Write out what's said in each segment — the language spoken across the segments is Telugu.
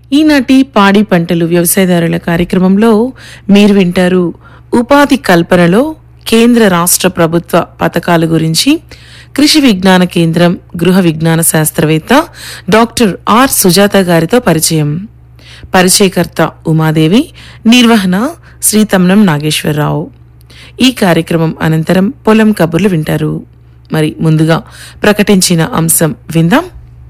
ఈనాటి పాడి పంటలు వ్యవసాయదారుల కార్యక్రమంలో మీరు వింటారు ఉపాధి కల్పనలో కేంద్ర రాష్ట్ర ప్రభుత్వ పథకాల గురించి కృషి విజ్ఞాన కేంద్రం గృహ విజ్ఞాన శాస్త్రవేత్త డాక్టర్ ఆర్ సుజాత గారితో పరిచయం పరిచయకర్త ఉమాదేవి నిర్వహణ శ్రీతమ్నం నాగేశ్వరరావు ఈ కార్యక్రమం అనంతరం పొలం కబుర్లు వింటారు మరి ముందుగా ప్రకటించిన అంశం విందాం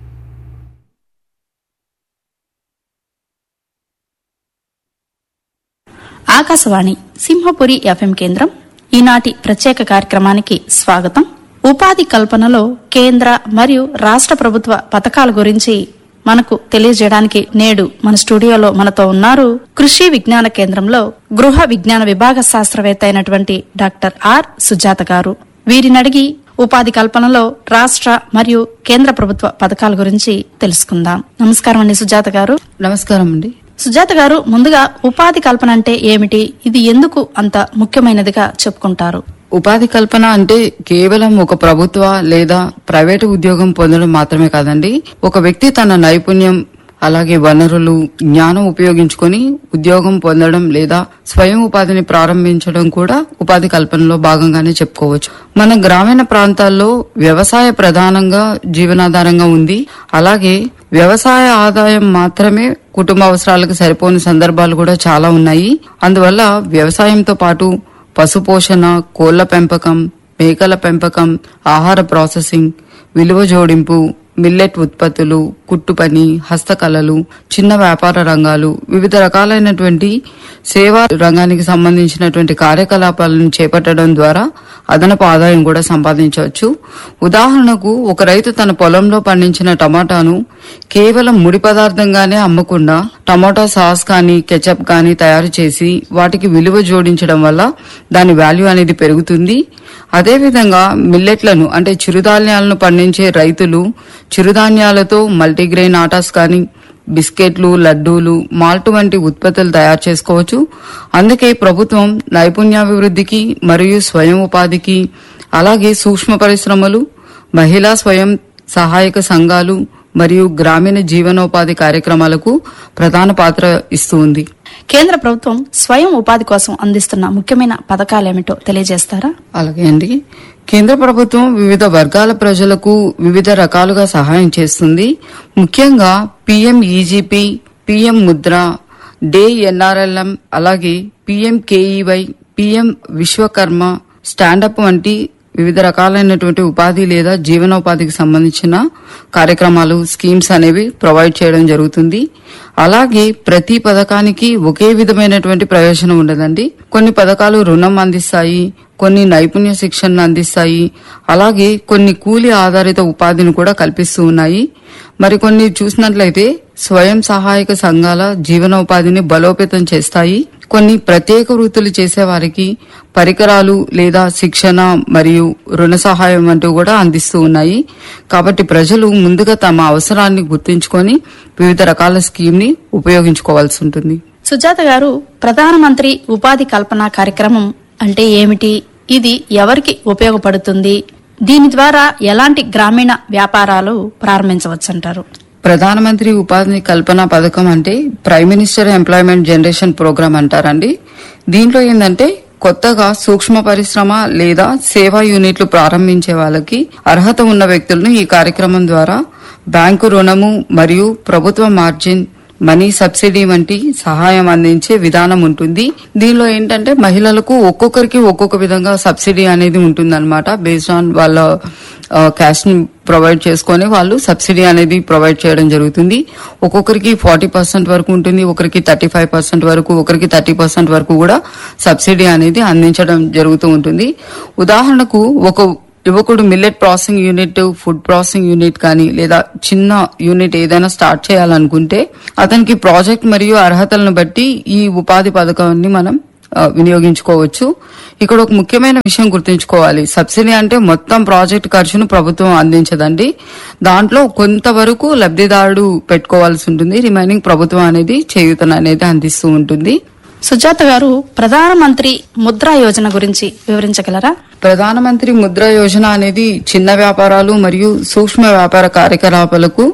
ఆకాశవాణి సింహపురి ఎఫ్ఎం కేంద్రం ఈనాటి ప్రత్యేక కార్యక్రమానికి స్వాగతం ఉపాధి కల్పనలో కేంద్ర మరియు రాష్ట్ర ప్రభుత్వ పథకాల గురించి మనకు తెలియజేయడానికి నేడు మన స్టూడియోలో మనతో ఉన్నారు కృషి విజ్ఞాన కేంద్రంలో గృహ విజ్ఞాన విభాగ శాస్త్రవేత్త అయినటువంటి డాక్టర్ ఆర్ సుజాత గారు వీరిని అడిగి ఉపాధి కల్పనలో రాష్ట్ర మరియు కేంద్ర ప్రభుత్వ పథకాల గురించి తెలుసుకుందాం నమస్కారం అండి సుజాత గారు నమస్కారం అండి సుజాత గారు ముందుగా ఉపాధి కల్పన అంటే ఏమిటి ఇది ఎందుకు అంత ముఖ్యమైనదిగా చెప్పుకుంటారు ఉపాధి కల్పన అంటే కేవలం ఒక ప్రభుత్వ లేదా ప్రైవేటు ఉద్యోగం పొందడం మాత్రమే కాదండి ఒక వ్యక్తి తన నైపుణ్యం అలాగే వనరులు జ్ఞానం ఉపయోగించుకొని ఉద్యోగం పొందడం లేదా స్వయం ఉపాధిని ప్రారంభించడం కూడా ఉపాధి కల్పనలో భాగంగానే చెప్పుకోవచ్చు మన గ్రామీణ ప్రాంతాల్లో వ్యవసాయ ప్రధానంగా జీవనాధారంగా ఉంది అలాగే వ్యవసాయ ఆదాయం మాత్రమే కుటుంబ అవసరాలకు సరిపోని సందర్భాలు కూడా చాలా ఉన్నాయి అందువల్ల వ్యవసాయంతో పాటు పశుపోషణ కోళ్ల పెంపకం మేకల పెంపకం ఆహార ప్రాసెసింగ్ విలువ జోడింపు మిల్లెట్ ఉత్పత్తులు కుట్టు పని హస్తకళలు చిన్న వ్యాపార రంగాలు వివిధ రకాలైనటువంటి సేవా రంగానికి సంబంధించినటువంటి కార్యకలాపాలను చేపట్టడం ద్వారా అదనపు ఆదాయం కూడా సంపాదించవచ్చు ఉదాహరణకు ఒక రైతు తన పొలంలో పండించిన టమాటాను కేవలం ముడి పదార్థంగానే అమ్మకుండా టమాటా సాస్ కానీ కెచప్ కానీ తయారు చేసి వాటికి విలువ జోడించడం వల్ల దాని వాల్యూ అనేది పెరుగుతుంది అదేవిధంగా మిల్లెట్లను అంటే చిరుధాన్యాలను పండించే రైతులు చిరుధాన్యాలతో మల్టీగ్రెయిన్ ఆటాస్ కానీ బిస్కెట్లు లడ్డూలు మాల్ట్ వంటి ఉత్పత్తులు తయారు చేసుకోవచ్చు అందుకే ప్రభుత్వం నైపుణ్యాభివృద్ధికి మరియు స్వయం ఉపాధికి అలాగే సూక్ష్మ పరిశ్రమలు మహిళా స్వయం సహాయక సంఘాలు మరియు గ్రామీణ జీవనోపాధి కార్యక్రమాలకు ప్రధాన పాత్ర ఇస్తూ ఉంది కేంద్ర ప్రభుత్వం స్వయం ఉపాధి కోసం అందిస్తున్న ముఖ్యమైన పథకాలేమిటో తెలియజేస్తారా అలాగే అండి కేంద్ర ప్రభుత్వం వివిధ వర్గాల ప్రజలకు వివిధ రకాలుగా సహాయం చేస్తుంది ముఖ్యంగా PM EGP PM Mudra DAY NRLM అలాగే PM KEY PM Vishwakarma standup వంటి వివిధ రకాలైనటువంటి ఉపాధి లేదా జీవనోపాధికి సంబంధించిన కార్యక్రమాలు స్కీమ్స్ అనేవి ప్రొవైడ్ చేయడం జరుగుతుంది అలాగే ప్రతి పథకానికి ఒకే విధమైనటువంటి ప్రయోజనం ఉండదండి కొన్ని పథకాలు రుణం అందిస్తాయి కొన్ని నైపుణ్య శిక్షణను అందిస్తాయి అలాగే కొన్ని కూలి ఆధారిత ఉపాధిని కూడా కల్పిస్తూ ఉన్నాయి మరికొన్ని చూసినట్లయితే స్వయం సహాయక సంఘాల జీవనోపాధిని బలోపేతం చేస్తాయి కొన్ని ప్రత్యేక వృత్తులు చేసే వారికి పరికరాలు లేదా శిక్షణ మరియు రుణ సహాయం అంటూ కూడా అందిస్తూ ఉన్నాయి కాబట్టి ప్రజలు ముందుగా తమ అవసరాన్ని గుర్తించుకొని వివిధ రకాల స్కీమ్ ని ఉపయోగించుకోవాల్సి ఉంటుంది సుజాత గారు ప్రధానమంత్రి ఉపాధి కల్పన కార్యక్రమం అంటే ఏమిటి ఇది ఎవరికి ఉపయోగపడుతుంది దీని ద్వారా ఎలాంటి గ్రామీణ వ్యాపారాలు ప్రారంభించవచ్చంటారు ప్రధానమంత్రి ఉపాధి కల్పన పథకం అంటే prime minister employment generation programme అంటారండి దీంట్లో ఏంటంటే కొత్తగా సూక్ష్మ పరిశ్రమ లేదా సేవా యూనిట్లు ప్రారంభించే వాళ్ళకి అర్హత ఉన్న వ్యక్తులను ఈ కార్యక్రమం ద్వారా బ్యాంకు రుణము మరియు ప్రభుత్వ మార్జిన్ మనీ సబ్సిడీ వంటి సహాయం అందించే విధానం ఉంటుంది దీనిలో ఏంటంటే మహిళలకు ఒక్కొక్కరికి ఒక్కొక్క విధంగా సబ్సిడీ అనేది ఉంటుందన్నమాట బేస్డ్ ఆన్ వాళ్ళ క్యాష్ ని ప్రొవైడ్ చేసుకొని వాళ్ళు సబ్సిడీ అనేది ప్రొవైడ్ చేయడం జరుగుతుంది ఒక్కొక్కరికి ఫార్టీ పర్సెంట్ వరకు ఉంటుంది ఒకరికి థర్టీ ఫైవ్ పర్సెంట్ వరకు ఒకరికి థర్టీ పర్సెంట్ వరకు కూడా సబ్సిడీ అనేది అందించడం జరుగుతూ ఉంటుంది ఉదాహరణకు ఒక యువకుడు millet processing unit food processing unit కానీ లేదా చిన్న యూనిట్ ఏదైనా స్టార్ట్ చేయాలనుకుంటే అతనికి ప్రాజెక్ట్ మరియు అర్హతలను బట్టి ఈ ఉపాధి పథకాన్ని మనం ఆ, వినియోగించుకోవచ్చు ఇక్కడ ఒక ముఖ్యమైన విషయం గుర్తుంచుకోవాలి సబ్సిడీ అంటే మొత్తం ప్రాజెక్ట్ ఖర్చును ప్రభుత్వం అందించదండి దాంట్లో కొంతవరకు లబ్ధిదారుడు పెట్టుకోవాల్సి ఉంటుంది రిమైనింగ్ ప్రభుత్వం అనేది చేయూతను అనేది అందిస్తూ ఉంటుంది సుజాత గారు ప్రధానమంత్రి ముద్రా యోజన గురించి వివరించగలరా ప్రధానమంత్రి ముద్ర యోజన అనేది చిన్న వ్యాపారాలు మరియు సూక్ష్మ వ్యాపార కార్యకలాపాలకు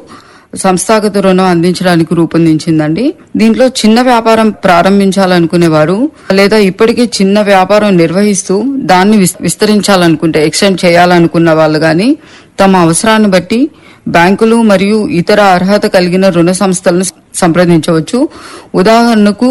సంస్థాగత రుణం అందించడానికి రూపొందించిందండి దీంట్లో చిన్న వ్యాపారం ప్రారంభించాలనుకునేవారు లేదా ఇప్పటికే చిన్న వ్యాపారం నిర్వహిస్తూ దాన్ని విస్- విస్తరించాలనుకుంటే ఎక్స్టెండ్ చేయాలనుకున్న వాళ్ళు గాని తమ అవసరాన్ని బట్టి బ్యాంకులు మరియు ఇతర అర్హత కలిగిన రుణ సంస్థలను సంప్రదించవచ్చు ఉదాహరణకు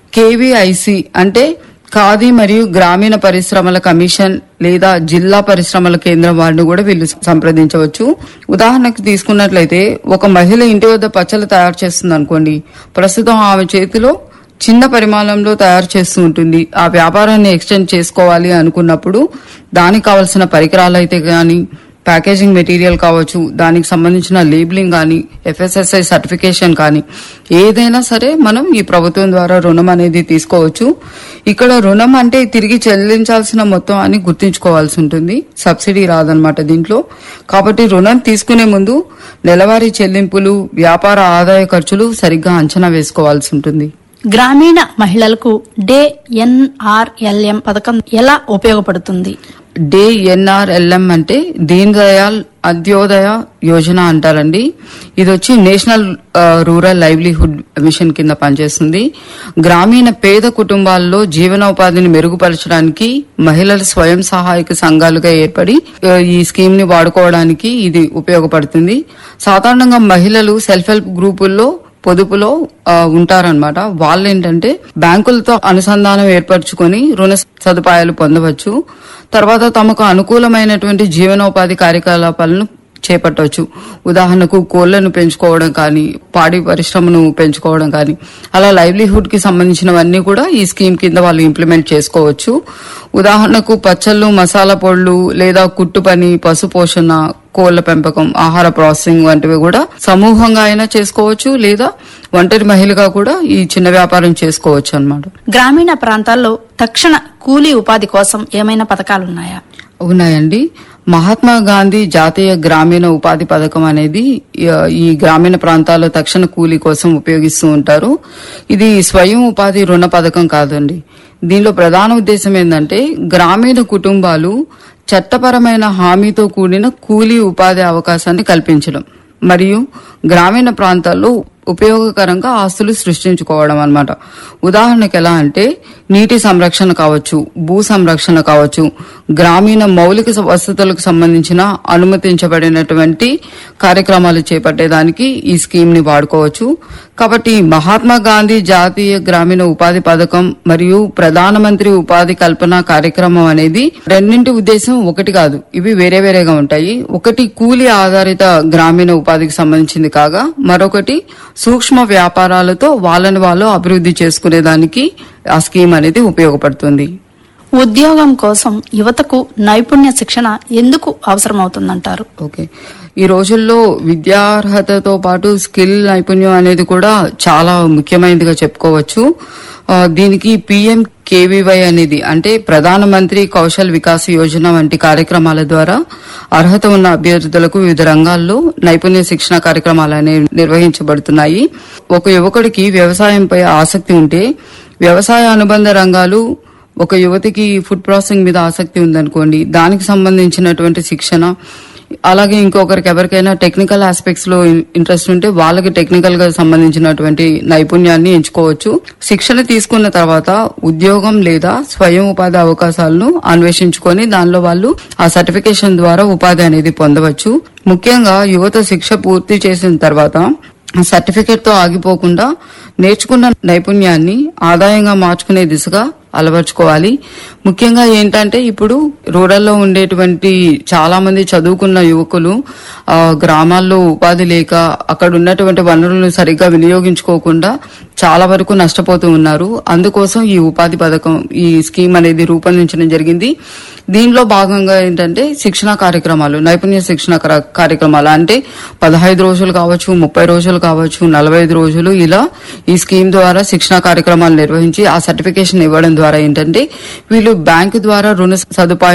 కేవీఐసి అంటే ఖాదీ మరియు గ్రామీణ పరిశ్రమల కమిషన్ లేదా జిల్లా పరిశ్రమల కేంద్రం వారిని కూడా వీళ్ళు సంప్రదించవచ్చు ఉదాహరణకు తీసుకున్నట్లయితే ఒక మహిళ ఇంటి వద్ద పచ్చళ్ళు తయారు చేస్తుంది అనుకోండి ప్రస్తుతం ఆమె చేతిలో చిన్న పరిమాణంలో తయారు చేస్తూ ఉంటుంది ఆ వ్యాపారాన్ని ఎక్స్టెండ్ చేసుకోవాలి అనుకున్నప్పుడు దానికి కావలసిన పరికరాలు అయితే గాని ప్యాకేజింగ్ మెటీరియల్ కావచ్చు దానికి సంబంధించిన లేబులింగ్ కానీ ఎఫ్ఎస్ఎస్ఐ సర్టిఫికేషన్ కానీ ఏదైనా సరే మనం ఈ ప్రభుత్వం ద్వారా రుణం అనేది తీసుకోవచ్చు ఇక్కడ రుణం అంటే తిరిగి చెల్లించాల్సిన మొత్తం అని గుర్తుంచుకోవాల్సి ఉంటుంది సబ్సిడీ రాదనమాట దీంట్లో కాబట్టి రుణం తీసుకునే ముందు నెలవారీ చెల్లింపులు వ్యాపార ఆదాయ ఖర్చులు సరిగ్గా అంచనా వేసుకోవాల్సి ఉంటుంది గ్రామీణ మహిళలకు డే ఎన్ఆర్ఎల్ఎం పథకం ఎలా ఉపయోగపడుతుంది డే ఎన్ఆర్ఎల్ఎం అంటే దీన్ దయాల్ అంత్యోదయ యోజన అంటారండి ఇది వచ్చి నేషనల్ ఆ, రూరల్ లైవ్లీహుడ్ మిషన్ కింద పనిచేస్తుంది గ్రామీణ పేద కుటుంబాల్లో జీవనోపాధిని మెరుగుపరచడానికి మహిళల స్వయం సహాయక సంఘాలుగా ఏర్పడి ఆ, ఈ స్కీమ్ ని వాడుకోవడానికి ఇది ఉపయోగపడుతుంది సాధారణంగా మహిళలు సెల్ఫ్ హెల్ప్ గ్రూపుల్లో పొదుపులో ఆ, ఉంటారన్నమాట వాళ్ళు ఏంటంటే బ్యాంకులతో అనుసంధానం ఏర్పరచుకొని రుణ సదుపాయాలు పొందవచ్చు తర్వాత తమకు అనుకూలమైనటువంటి జీవనోపాధి కార్యకలాపాలను చేపట్టవచ్చు ఉదాహరణకు కోళ్లను పెంచుకోవడం కానీ పాడి పరిశ్రమను పెంచుకోవడం కానీ అలా లైవ్లీహుడ్ కి సంబంధించినవన్నీ కూడా ఈ స్కీమ్ కింద వాళ్ళు ఇంప్లిమెంట్ చేసుకోవచ్చు ఉదాహరణకు పచ్చళ్ళు మసాలా పొళ్ళు లేదా కుట్టు పని పశు పోషణ కోళ్ల పెంపకం ఆహార ప్రాసెసింగ్ వంటివి కూడా సమూహంగా అయినా చేసుకోవచ్చు లేదా ఒంటరి మహిళగా కూడా ఈ చిన్న వ్యాపారం చేసుకోవచ్చు అన్నమాట గ్రామీణ ప్రాంతాల్లో తక్షణ కూలీ ఉపాధి కోసం ఏమైనా పథకాలున్నాయా ఉన్నాయండి మహాత్మా గాంధీ జాతీయ గ్రామీణ ఉపాధి పథకం అనేది ఆ, ఈ గ్రామీణ ప్రాంతాల్లో తక్షణ కూలీ కోసం ఉపయోగిస్తూ ఉంటారు ఇది స్వయం ఉపాధి రుణ పథకం కాదండి దీనిలో ప్రధాన ఉద్దేశం ఏంటంటే గ్రామీణ కుటుంబాలు చట్టపరమైన హామీతో కూడిన కూలీ ఉపాధి అవకాశాన్ని కల్పించడం మరియు గ్రామీణ ప్రాంతాల్లో ఉపయోగకరంగా ఆస్తులు సృష్టించుకోవడం అన్నమాట ఉదాహరణకు ఎలా అంటే నీటి సంరక్షణ కావచ్చు భూ సంరక్షణ కావచ్చు గ్రామీణ మౌలిక స- వసతులకు సంబంధించిన అనుమతించబడినటువంటి కార్యక్రమాలు చేపట్టేదానికి ఈ స్కీమ్ ని వాడుకోవచ్చు కాబట్టి మహాత్మా గాంధీ జాతీయ గ్రామీణ ఉపాధి పథకం మరియు ప్రధానమంత్రి ఉపాధి కల్పన కార్యక్రమం అనేది రెండింటి ఉద్దేశం ఒకటి కాదు ఇవి వేరే వేరేగా ఉంటాయి ఒకటి కూలీ ఆధారిత గ్రామీణ ఉపాధికి సంబంధించింది కాగా మరొకటి సూక్ష్మ వ్యాపారాలతో వాళ్ళని వాళ్ళు అభివృద్ధి చేసుకునేదానికి ఆ స్కీమ్ అనేది ఉపయోగపడుతుంది ఉద్యోగం కోసం యువతకు నైపుణ్య శిక్షణ ఎందుకు అవసరమవుతుందంటారు ఓకే ఈ రోజుల్లో విద్యార్హతతో పాటు స్కిల్ నైపుణ్యం అనేది కూడా చాలా ముఖ్యమైనదిగా చెప్పుకోవచ్చు ఆ, దీనికి పిఎం కేవీవై అనేది అంటే ప్రధానమంత్రి కౌశల్ వికాస్ యోజన వంటి కార్యక్రమాల ద్వారా అర్హత ఉన్న అభ్యర్థులకు వివిధ రంగాల్లో నైపుణ్య శిక్షణ కార్యక్రమాలు అనేవి నిర్వహించబడుతున్నాయి ఒక యువకుడికి వ్యవసాయంపై ఆసక్తి ఉంటే వ్యవసాయ అనుబంధ రంగాలు ఒక యువతికి ఫుడ్ ప్రాసెసింగ్ మీద ఆసక్తి ఉందనుకోండి దానికి సంబంధించినటువంటి శిక్షణ అలాగే ఇంకొకరికి ఎవరికైనా టెక్నికల్ ఆస్పెక్ట్స్ లో ఇన్- ఇంట్రెస్ట్ ఉంటే వాళ్ళకి టెక్నికల్ గా సంబంధించినటువంటి నైపుణ్యాన్ని ఎంచుకోవచ్చు శిక్షణ తీసుకున్న తర్వాత ఉద్యోగం లేదా స్వయం ఉపాధి అవకాశాలను అన్వేషించుకొని దానిలో వాళ్ళు ఆ సర్టిఫికేషన్ ద్వారా ఉపాధి అనేది పొందవచ్చు ముఖ్యంగా యువత శిక్ష పూర్తి చేసిన తర్వాత సర్టిఫికేట్ తో ఆగిపోకుండా నేర్చుకున్న నైపుణ్యాన్ని ఆదాయంగా మార్చుకునే దిశగా అలవర్చుకోవాలి ముఖ్యంగా ఏంటంటే ఇప్పుడు రూరల్లో ఉండేటువంటి చాలా మంది చదువుకున్న యువకులు ఆ, గ్రామాల్లో ఉపాధి లేక అక్కడ ఉన్నటువంటి వనరులను సరిగ్గా వినియోగించుకోకుండా చాలా వరకు నష్టపోతూ ఉన్నారు అందుకోసం ఈ ఉపాధి పథకం ఈ స్కీమ్ అనేది రూపొందించడం జరిగింది దీనిలో భాగంగా ఏంటంటే శిక్షణ కార్యక్రమాలు నైపుణ్య శిక్షణ కర- కార్యక్రమాలు అంటే పదహైదు రోజులు కావచ్చు ముప్పై రోజులు కావచ్చు నలభై ఐదు రోజులు ఇలా ఈ స్కీమ్ ద్వారా శిక్షణ కార్యక్రమాలు నిర్వహించి ఆ సర్టిఫికేషన్ ఇవ్వడం ద్వారా ఏంటంటే వీళ్ళు బ్యాంకు ద్వారా రుణ సదుపాయం